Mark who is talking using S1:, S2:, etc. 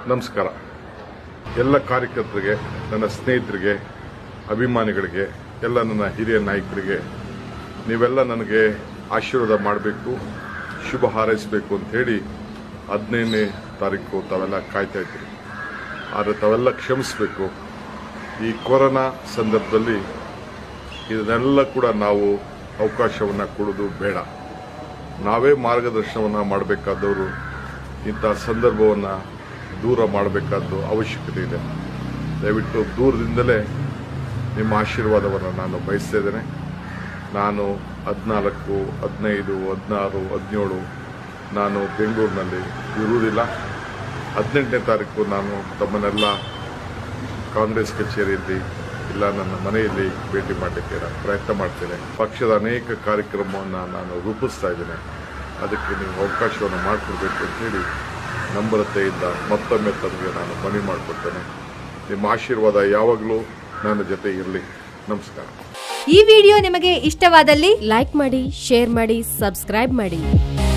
S1: ನಮಸ್ಕಾರ ಎಲ್ಲ ಕಾರ್ಯಕರ್ತರಿಗೆ ನನ್ನ ಸ್ನೇಹಿತರಿಗೆ ಅಭಿಮಾನಿಗಳಿಗೆ ಎಲ್ಲ ನನ್ನ ಹಿರಿಯ ನಾಯಕರಿಗೆ ನೀವೆಲ್ಲ ನನಗೆ ಆಶೀರ್ವಾದ ಮಾಡಬೇಕು ಶುಭ ಹಾರೈಸಬೇಕು ಅಂತ ಹೇಳಿ ಹದಿನೈದನೇ ತಾರೀಕು ತಾವೆಲ್ಲ ಕಾಯ್ತಾ ಇದ್ದೀರಿ ಆದರೆ ತಾವೆಲ್ಲ ಕ್ಷಮಿಸಬೇಕು ಈ ಕೊರೋನಾ ಸಂದರ್ಭದಲ್ಲಿ ಇದನ್ನೆಲ್ಲ ಕೂಡ ನಾವು ಅವಕಾಶವನ್ನು ಕೊಡೋದು ಬೇಡ ನಾವೇ ಮಾರ್ಗದರ್ಶನವನ್ನು ಮಾಡಬೇಕಾದವರು ಇಂಥ ಸಂದರ್ಭವನ್ನು ದೂರ ಮಾಡಬೇಕಾದ್ದು ಅವಶ್ಯಕತೆ ಇದೆ ದಯವಿಟ್ಟು ದೂರದಿಂದಲೇ ನಿಮ್ಮ ಆಶೀರ್ವಾದವನ್ನು ನಾನು ಬಯಸ್ತಾ ಇದ್ದೇನೆ ನಾನು ಹದಿನಾಲ್ಕು ಹದಿನೈದು ಹದಿನಾರು ಹದಿನೇಳು ನಾನು ಬೆಂಗಳೂರಿನಲ್ಲಿ ಇರುವುದಿಲ್ಲ ಹದಿನೆಂಟನೇ ತಾರೀಕು ನಾನು ತಮ್ಮನ್ನೆಲ್ಲ ಕಾಂಗ್ರೆಸ್ ಕಚೇರಿಯಲ್ಲಿ ಇಲ್ಲ ನನ್ನ ಮನೆಯಲ್ಲಿ ಭೇಟಿ ಮಾಡಲಿಕ್ಕೆ ನಾನು ಪ್ರಯತ್ನ ಮಾಡ್ತೇನೆ ಪಕ್ಷದ ಅನೇಕ ಕಾರ್ಯಕ್ರಮವನ್ನು ನಾನು ರೂಪಿಸ್ತಾ ಇದ್ದೇನೆ ಅದಕ್ಕೆ ನೀವು ಅವಕಾಶವನ್ನು ಮಾಡಿಕೊಡ್ಬೇಕು ಅಂತೇಳಿ ನಂಬರತೆಯಿಂದ ಮತ್ತೊಮ್ಮೆ ತಮಗೆ ನಾನು ಮನವಿ ಮಾಡಿಕೊಡ್ತೇನೆ ನಿಮ್ಮ ಆಶೀರ್ವಾದ ಯಾವಾಗಲೂ ನನ್ನ ಜೊತೆ ಇರಲಿ ನಮಸ್ಕಾರ
S2: ಈ ವಿಡಿಯೋ ನಿಮಗೆ ಇಷ್ಟವಾದಲ್ಲಿ
S3: ಲೈಕ್ ಮಾಡಿ ಶೇರ್ ಮಾಡಿ ಸಬ್ಸ್ಕ್ರೈಬ್ ಮಾಡಿ